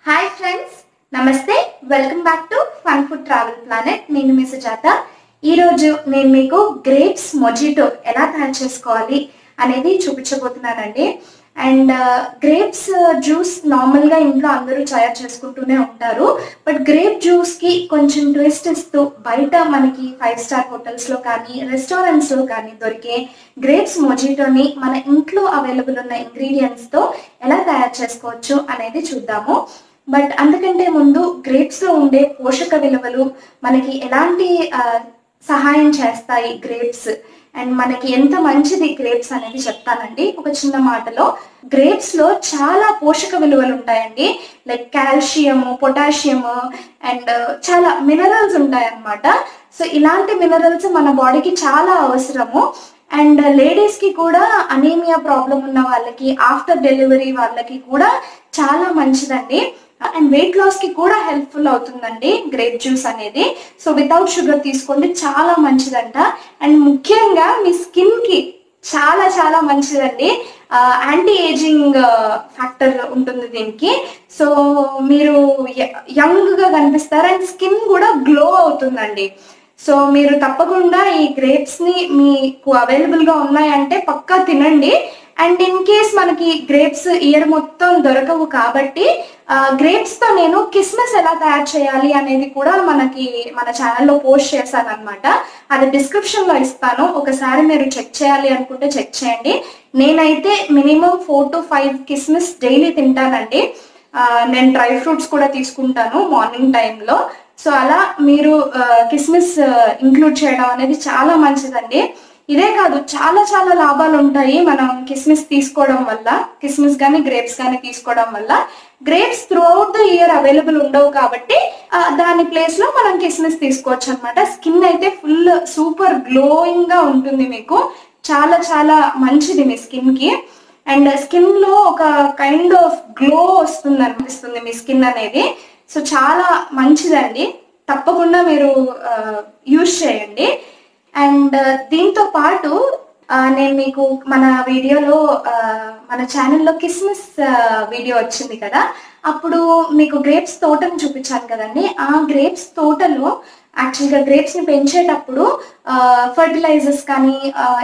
hi friends నమస్తే welcome back to fun food travel planet నేను మీ సుజాత ఈ రోజు నేను మీకు గ్రేప్స్ మొజిటో ఎలా తయారు చేసుకోవాలి అనేది చూపించబోతున్నానండి అండ్ గ్రేప్స్ జ్యూస్ నార్మల్ గా ఇంట్లో అందరూ తయారు చేసుకుంటూనే ఉంటారు బట్ గ్రేప్ జ్యూస్ కి కొంచెం ట్విస్ట్ ఇస్తూ బయట మనకి ఫైవ్ స్టార్ హోటల్స్ లో కానీ రెస్టారెంట్స్ లో కానీ దొరికే గ్రేప్స్ మొజిటోని మన ఇంట్లో అవైలబుల్ ఉన్న ఇంగ్రీడియంట్స్ తో ఎలా తయారు చేసుకోవచ్చు అనేది చూద్దాము బట్ అంతకంటే ముందు గ్రేప్స్ లో ఉండే పోషక విలువలు మనకి ఎలాంటి ఆ, సహాయం చేస్తాయి గ్రేప్స్ అండ్ మనకి ఎంత మంచిది గ్రేప్స్ అనేది చెప్తానండి ఒక చిన్న మాటలో గ్రేప్స్ లో చాలా పోషక విలువలు ఉంటాయండి లైక్ కాల్షియము పొటాషియము అండ్ చాలా మినరల్స్ ఉంటాయి అన్నమాట సో ఇలాంటి మినరల్స్ మన బాడీకి చాలా అవసరము అండ్ లేడీస్ కి కూడా అనీమియా ప్రాబ్లం ఉన్న వాళ్ళకి ఆఫ్టర్ డెలివరీ వాళ్ళకి కూడా చాలా మంచిదండి అండ్ వెయిట్ లాస్ కి కూడా హెల్ప్ఫుల్ అవుతుందండి గ్రేప్ జ్యూస్ అనేది సో వితౌట్ షుగర్ తీసుకోండి చాలా మంచిదంట అండ్ ముఖ్యంగా మీ స్కిన్ కి చాలా చాలా మంచిదండి యాంటీ ఏజింగ్ ఫ్యాక్టర్ ఉంటుంది దీనికి సో మీరు యంగ్ గా కనిపిస్తారు అండ్ స్కిన్ కూడా గ్లో అవుతుందండి సో మీరు తప్పకుండా ఈ గ్రేప్స్ ని మీకు అవైలబుల్ గా ఉన్నాయంటే పక్కా తినండి అండ్ ఇన్ కేస్ మనకి గ్రేప్స్ ఇయర్ మొత్తం దొరకవు కాబట్టి గ్రేప్స్ తో నేను కిస్మిస్ ఎలా తయారు చేయాలి అనేది కూడా మనకి మన ఛానల్లో పోస్ట్ చేశాను అనమాట అది డిస్క్రిప్షన్ లో ఇస్తాను ఒకసారి మీరు చెక్ చేయాలి అనుకుంటే చెక్ చేయండి నేనైతే మినిమం ఫోర్ టు ఫైవ్ కిస్మిస్ డైలీ తింటానండి ఆ, నేను డ్రై ఫ్రూట్స్ కూడా తీసుకుంటాను మార్నింగ్ టైంలో సో అలా మీరు కిస్మిస్ ఇంక్లూడ్ చేయడం అనేది చాలా మంచిదండి ఇదే కాదు చాలా చాలా లాభాలు ఉంటాయి మనం కిస్మిస్ తీసుకోవడం వల్ల కిస్మిస్ కానీ గ్రేప్స్ కానీ తీసుకోవడం వల్ల grapes throughout the year available ఉండవు కాబట్టి ఆ, దాని ప్లేస్ లో మనం కిస్మిస్ తీసుకోవచ్చు అనమాట స్కిన్ అయితే ఫుల్ సూపర్ గ్లోయింగ్ గా ఉంటుంది మీకు చాలా చాలా మంచిది మీ స్కిన్ కి అండ్ స్కిన్ లో ఒక కైండ్ ఆఫ్ గ్లో వస్తుంది అనిపిస్తుంది మీ స్కిన్ అనేది సో చాలా మంచిదండి తప్పకుండా మీరు యూజ్ చేయండి అండ్ దీంతో పాటు ఆ, నేను మీకు మన వీడియోలో ఆ, మన ఛానల్లో కిస్మిస్ వీడియో వచ్చింది కదా అప్పుడు మీకు గ్రేప్స్ తోటను చూపించాను కదండి ఆ గ్రేప్స్ తోటలో యాక్చువల్గా గ్రేప్స్ ని పెంచేటప్పుడు ఫర్టిలైజర్స్ కానీ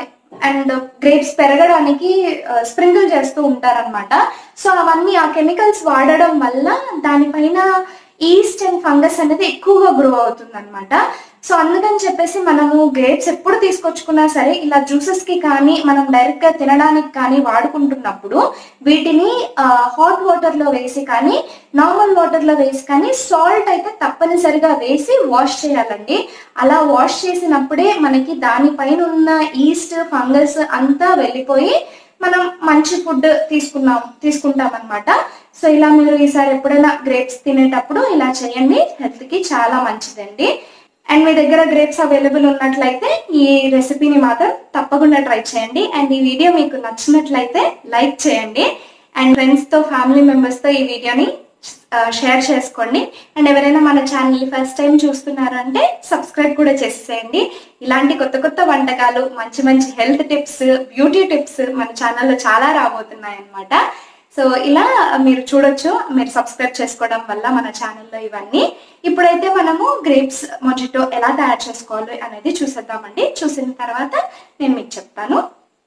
అండ్ గ్రేప్స్ పెరగడానికి స్ప్రింకిల్ చేస్తూ ఉంటారనమాట సో అవన్నీ ఆ కెమికల్స్ వాడడం వల్ల దానిపైన ఈస్ట్ అండ్ ఫంగస్ అనేది ఎక్కువగా గ్రో అవుతుంది అనమాట సో అందుకని చెప్పేసి మనము గ్రేప్స్ ఎప్పుడు తీసుకొచ్చుకున్నా సరే ఇలా జ్యూసెస్ కి కానీ మనం డైరెక్ట్ గా తినడానికి కానీ వాడుకుంటున్నప్పుడు వీటిని హాట్ వాటర్ లో వేసి కానీ నార్మల్ వాటర్ లో వేసి కానీ సాల్ట్ అయితే తప్పనిసరిగా వేసి వాష్ చేయాలండి అలా వాష్ చేసినప్పుడే మనకి దానిపైన ఉన్న ఈస్ట్ ఫంగస్ అంతా వెళ్ళిపోయి మనం మంచి ఫుడ్ తీసుకున్నాం తీసుకుంటాం అనమాట సో ఇలా మీరు ఈసారి ఎప్పుడైనా గ్రేప్స్ తినేటప్పుడు ఇలా చేయండి హెల్త్ కి చాలా మంచిదండి అండ్ మీ దగ్గర గ్రేప్స్ అవైలబుల్ ఉన్నట్లయితే ఈ రెసిపీని మాత్రం తప్పకుండా ట్రై చేయండి అండ్ ఈ వీడియో మీకు నచ్చినట్లయితే లైక్ చేయండి అండ్ ఫ్రెండ్స్ తో ఫ్యామిలీ మెంబర్స్ తో ఈ వీడియోని షేర్ చేసుకోండి అండ్ ఎవరైనా మన ఛానల్ ఫస్ట్ టైం చూస్తున్నారంటే సబ్స్క్రైబ్ కూడా చేసేయండి ఇలాంటి కొత్త కొత్త వంటకాలు మంచి మంచి హెల్త్ టిప్స్ బ్యూటీ టిప్స్ మన ఛానల్లో చాలా రాబోతున్నాయి అన్నమాట సో ఇలా మీరు చూడొచ్చు మీరు సబ్స్క్రైబ్ చేసుకోవడం వల్ల మన ఛానల్లో ఇవన్నీ ఇప్పుడైతే మనము గ్రేప్స్ మొజిటో ఎలా తయారు చేసుకోవాలి అనేది చూసేద్దామండి చూసిన తర్వాత నేను మీకు చెప్తాను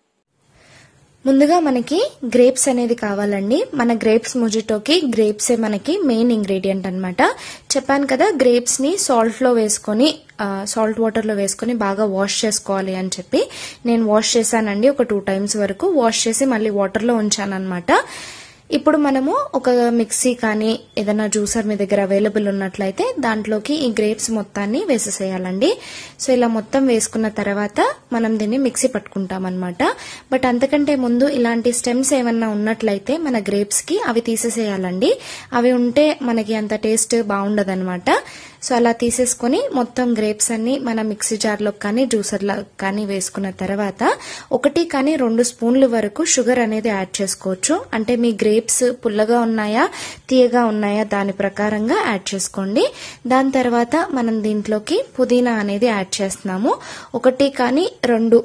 ముందుగా మనకి గ్రేప్స్ అనేది కావాలండి మన గ్రేప్స్ ముజిటోకి గ్రేప్సే మనకి మెయిన్ ఇంగ్రీడియంట్ అన్నమాట చెప్పాను కదా గ్రేప్స్ ని సాల్ట్ లో వేసుకొని సాల్ట్ వాటర్ లో వేసుకొని బాగా వాష్ చేసుకోవాలి అని చెప్పి నేను వాష్ చేశానండి ఒక టూ టైమ్స్ వరకు వాష్ చేసి మళ్ళీ వాటర్ లో ఉంచాను అనమాట ఇప్పుడు మనము ఒక మిక్సీ కానీ ఏదైనా జ్యూసర్ మీ దగ్గర అవైలబుల్ ఉన్నట్లయితే దాంట్లోకి ఈ గ్రేప్స్ మొత్తాన్ని వేసేసేయాలండి సో ఇలా మొత్తం వేసుకున్న తర్వాత మనం దీన్ని మిక్సీ పట్టుకుంటాం అనమాట బట్ అంతకంటే ముందు ఇలాంటి స్టెమ్స్ ఏమన్నా ఉన్నట్లయితే మన గ్రేప్స్ కి అవి తీసేసేయాలండి అవి ఉంటే మనకి అంత టేస్ట్ బాగుండదన్నమాట సో అలా తీసేసుకొని మొత్తం గ్రేప్స్ అన్ని మన మిక్సీ జార్లో కానీ జ్యూసర్లో కానీ వేసుకున్న తర్వాత ఒకటి కానీ రెండు స్పూన్ల వరకు షుగర్ అనేది యాడ్ చేసుకోవచ్చు అంటే మీ గ్రేప్స్ పుల్లగా ఉన్నాయా తీయగా ఉన్నాయా దాని ప్రకారంగా యాడ్ చేసుకోండి దాని తర్వాత మనం దీంట్లోకి పుదీనా అనేది యాడ్ చేస్తున్నాము ఒకటి కానీ రెండు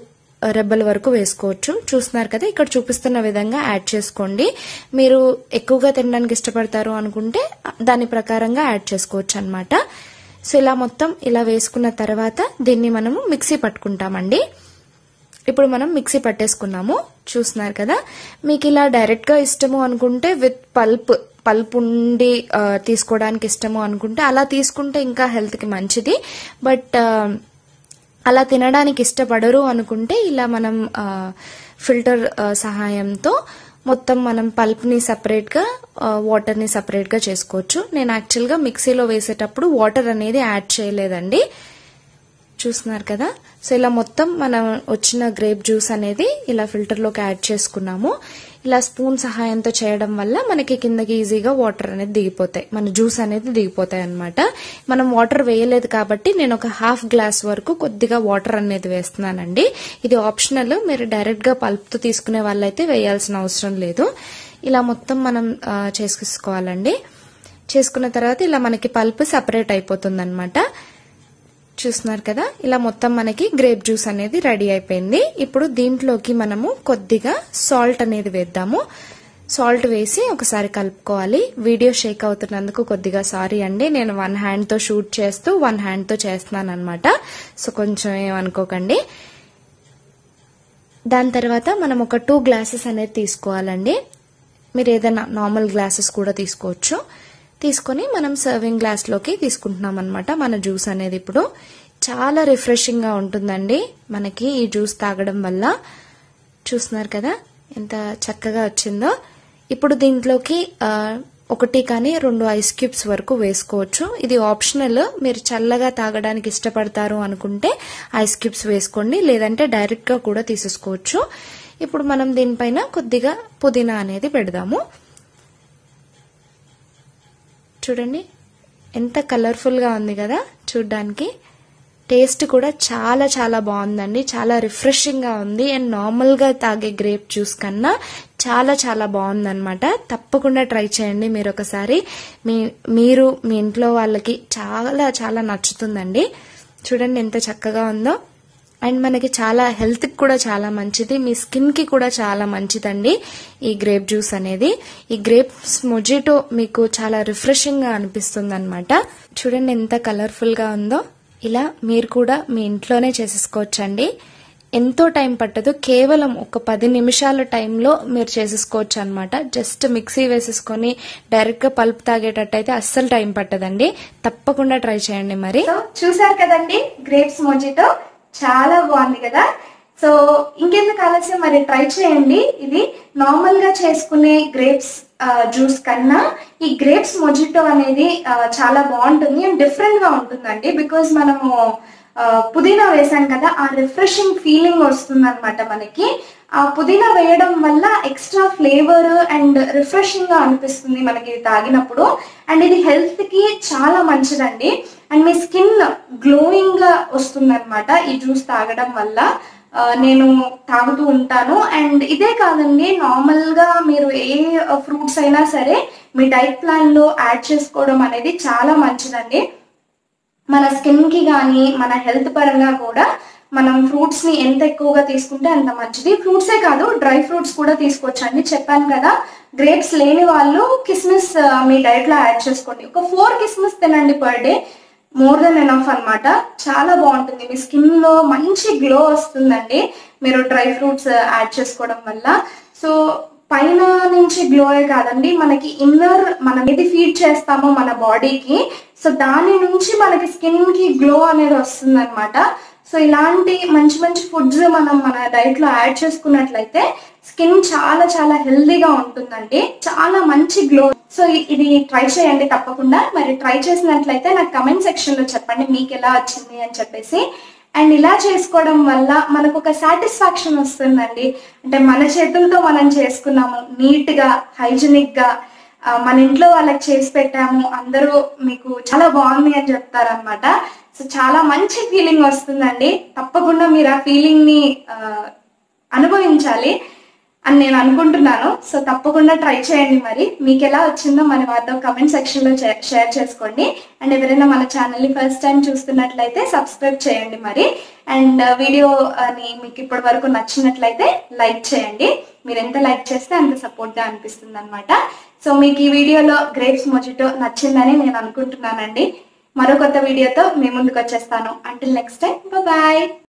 రెబ్బల వరకు వేసుకోవచ్చు చూస్తున్నారు కదా ఇక్కడ చూపిస్తున్న విధంగా యాడ్ చేసుకోండి మీరు ఎక్కువగా తినడానికి ఇష్టపడతారు అనుకుంటే దాని ప్రకారంగా యాడ్ చేసుకోవచ్చు అనమాట సో ఇలా మొత్తం ఇలా వేసుకున్న తర్వాత దీన్ని మనము మిక్సీ పట్టుకుంటామండి ఇప్పుడు మనం మిక్సీ పట్టేసుకున్నాము చూస్తున్నారు కదా మీకు ఇలా డైరెక్ట్ గా ఇష్టము అనుకుంటే విత్ పల్ప్ పల్ప్ ఉండి ఆ, తీసుకోవడానికి ఇష్టము అనుకుంటే అలా తీసుకుంటే ఇంకా హెల్త్ కి మంచిది బట్ ఆ, అలా తినడానికి ఇష్టపడరు అనుకుంటే ఇలా మనం ఆ, ఫిల్టర్ ఆ, సహాయంతో మొత్తం మనం పల్ప్ని సపరేట్గా వాటర్ని సపరేట్గా చేసుకోవచ్చు నేను యాక్చువల్గా మిక్సీలో వేసేటప్పుడు వాటర్ అనేది యాడ్ చేయలేదండి చూస్తున్నారు కదా సో ఇలా మొత్తం మనం వచ్చిన గ్రేప్ జ్యూస్ అనేది ఇలా ఫిల్టర్లోకి యాడ్ చేసుకున్నాము ఇలా స్పూన్ సహాయంతో చేయడం వల్ల మనకి కిందకి ఈజీగా వాటర్ అనేది దిగిపోతాయి మన జ్యూస్ అనేది దిగిపోతాయి అనమాట మనం వాటర్ వేయలేదు కాబట్టి నేను ఒక హాఫ్ గ్లాస్ వరకు కొద్దిగా వాటర్ అనేది వేస్తున్నానండి ఇది ఆప్షనల్ మీరు డైరెక్ట్ గా పల్ప్తో తీసుకునే వాళ్ళైతే వేయాల్సిన అవసరం లేదు ఇలా మొత్తం మనం ఆ, చేసుకోవాలండి చేసుకున్న తర్వాత ఇలా మనకి పల్ప్ సపరేట్ అయిపోతుంది చూస్తున్నారు కదా ఇలా మొత్తం మనకి గ్రేప్ జ్యూస్ అనేది రెడీ అయిపోయింది ఇప్పుడు దీంట్లోకి మనము కొద్దిగా సాల్ట్ అనేది వేద్దాము సాల్ట్ వేసి ఒకసారి కలుపుకోవాలి వీడియో షేక్ అవుతున్నందుకు కొద్దిగా సారీ అండి నేను వన్ హ్యాండ్ తో షూట్ చేస్తూ వన్ హ్యాండ్ తో చేస్తున్నాను అనమాట సో కొంచెం ఏమనుకోకండి దాని తర్వాత మనం ఒక టూ గ్లాసెస్ అనేది తీసుకోవాలండి మీరు ఏదైనా నార్మల్ గ్లాసెస్ కూడా తీసుకోవచ్చు తీసుకొని మనం సర్వింగ్ గ్లాస్లోకి తీసుకుంటున్నాం అనమాట మన జ్యూస్ అనేది ఇప్పుడు చాలా రిఫ్రెషింగ్గా ఉంటుందండి మనకి ఈ జ్యూస్ తాగడం వల్ల చూస్తున్నారు కదా ఎంత చక్కగా వచ్చిందో ఇప్పుడు దీంట్లోకి ఆ, ఒకటి కానీ రెండు ఐస్ క్యూబ్స్ వరకు వేసుకోవచ్చు ఇది ఆప్షనల్ మీరు చల్లగా తాగడానికి ఇష్టపడతారు అనుకుంటే ఐస్ క్యూబ్స్ వేసుకోండి లేదంటే డైరెక్ట్ గా కూడా తీసేసుకోవచ్చు ఇప్పుడు మనం దీనిపైన కొద్దిగా పుదీనా అనేది పెడదాము చూడండి ఎంత కలర్ఫుల్ గా ఉంది కదా చూడ్డానికి టేస్ట్ కూడా చాలా చాలా బాగుందండి చాలా రిఫ్రెషింగ్ గా ఉంది అండ్ నార్మల్ గా తాగే గ్రేప్ జ్యూస్ కన్నా చాలా చాలా బాగుందన్నమాట తప్పకుండా ట్రై చేయండి మీరు ఒకసారి మీ మీరు మీ ఇంట్లో వాళ్ళకి చాలా చాలా నచ్చుతుందండి చూడండి ఎంత చక్కగా ఉందో అండ్ మనకి చాలా హెల్త్ కి కూడా చాలా మంచిది మీ స్కిన్ కి కూడా చాలా మంచిదండి ఈ గ్రేప్ జ్యూస్ అనేది ఈ గ్రేప్స్ మొజిటో మీకు చాలా రిఫ్రెషింగ్ గా అనిపిస్తుంది అనమాట చూడండి ఎంత కలర్ఫుల్ గా ఉందో ఇలా మీరు కూడా మీ ఇంట్లోనే చేసేసుకోవచ్చండి ఎంతో టైం పట్టదు కేవలం ఒక పది నిమిషాల టైంలో మీరు చేసేసుకోవచ్చు అనమాట జస్ట్ మిక్సీ వేసేసుకొని డైరెక్ట్ గా పల్ప్ తాగేటట్టయితే అస్సలు టైం పట్టదండి తప్పకుండా ట్రై చేయండి మరి సో చూసారు కదండి గ్రేప్స్ మొజిటో చాలా బాగుంది కదా సో ఇంకెందుకు ఆలస్యం మరి ట్రై చేయండి ఇది నార్మల్ గా చేసుకునే గ్రేప్స్ జ్యూస్ కన్నా ఈ గ్రేప్స్ మొజిటో అనేది ఆ, చాలా బాగుంటుంది అండ్ డిఫరెంట్ గా ఉంటుందండి బికాజ్ మనము ఆ, పుదీనా వేసాం కదా ఆ రిఫ్రెషింగ్ ఫీలింగ్ వస్తుంది అనమాట మనకి ఆ పుదీనా వేయడం వల్ల ఎక్స్ట్రా ఫ్లేవర్ అండ్ రిఫ్రెషింగ్ గా అనిపిస్తుంది మనకి ఇది తాగినప్పుడు అండ్ ఇది హెల్త్ కి చాలా మంచిదండి అండ్ మీ స్కిన్ గ్లోయింగ్ గా వస్తుంది అనమాట ఈ జ్యూస్ తాగడం వల్ల ఆ, నేను తాగుతూ ఉంటాను అండ్ ఇదే కాదండి నార్మల్ గా మీరు ఏ ఫ్రూట్స్ అయినా సరే మీ డైట్ ప్లాన్ లో యాడ్ చేసుకోవడం అనేది చాలా మంచిదండి మన స్కిన్ కి కానీ మన హెల్త్ పరంగా కూడా మనం ఫ్రూట్స్ ని ఎంత ఎక్కువగా తీసుకుంటే అంత మంచిది ఫ్రూట్సే కాదు డ్రై ఫ్రూట్స్ కూడా తీసుకోవచ్చండి చెప్పాను కదా గ్రేప్స్ లేని వాళ్ళు కిస్మిస్ ఆ, మీ డైట్ లో యాడ్ చేసుకోండి ఒక ఫోర్ కిస్మిస్ తినండి per day more than enough అన్నమాట చాలా బాగుంటుంది మీ స్కిన్ లో మంచి గ్లో వస్తుందండి మీరు డ్రై ఫ్రూట్స్ యాడ్ చేసుకోవడం వల్ల సో పైన నుంచి గ్లోయే కాదండి మనకి ఇన్నర్ మనం ఏది ఫీడ్ చేస్తామో మన బాడీకి సో దాని నుంచి మనకి స్కిన్ కి గ్లో అనేది వస్తుంది అనమాట సో ఇలాంటి మంచి మంచి ఫుడ్స్ మనం మన డైట్ లో యాడ్ చేసుకున్నట్లయితే స్కిన్ చాలా చాలా హెల్దీగా ఉంటుందండి చాలా మంచి గ్లో సో ఇ- ఇది ట్రై చేయండి తప్పకుండా మరి ట్రై చేసినట్లయితే నాకు కమెంట్ సెక్షన్ లో చెప్పండి మీకు ఎలా వచ్చింది అని చెప్పేసి అండ్ ఇలా చేసుకోవడం వల్ల మనకు ఒక సాటిస్ఫాక్షన్ వస్తుందండి అంటే మన చేతులతో మనం చేసుకున్నాము నీట్ గా హైజీనిక్ గా ఆ, మన ఇంట్లో వాళ్ళకి చేసి పెట్టాము అందరూ మీకు చాలా బాగుంది అని చెప్తారనమాట సో చాలా మంచి ఫీలింగ్ వస్తుందండి తప్పకుండా మీరు ఆ ఫీలింగ్ ని ఆ, అనుభవించాలి అని నేను అనుకుంటున్నాను సో తప్పకుండా ట్రై చేయండి మరి మీకు ఎలా వచ్చిందో మన వారితో కమెంట్ సెక్షన్ లో షేర్ చేసుకోండి అండ్ ఎవరైనా మన ఛానల్ ని ఫస్ట్ టైం చూస్తున్నట్లయితే సబ్స్క్రైబ్ చేయండి మరి అండ్ వీడియో అని మీకు ఇప్పటి వరకు నచ్చినట్లయితే లైక్ చేయండి మీరు ఎంత లైక్ చేస్తే అంత సపోర్ట్ గా అనిపిస్తుంది అనమాట సో మీకు ఈ వీడియోలో గ్రేప్స్ మొజిటో నచ్చిందని నేను అనుకుంటున్నానండి మరో కొత్త వీడియోతో మీ ముందుకు వచ్చేస్తాను అంటిల్ నెక్స్ట్ టైం బాయ్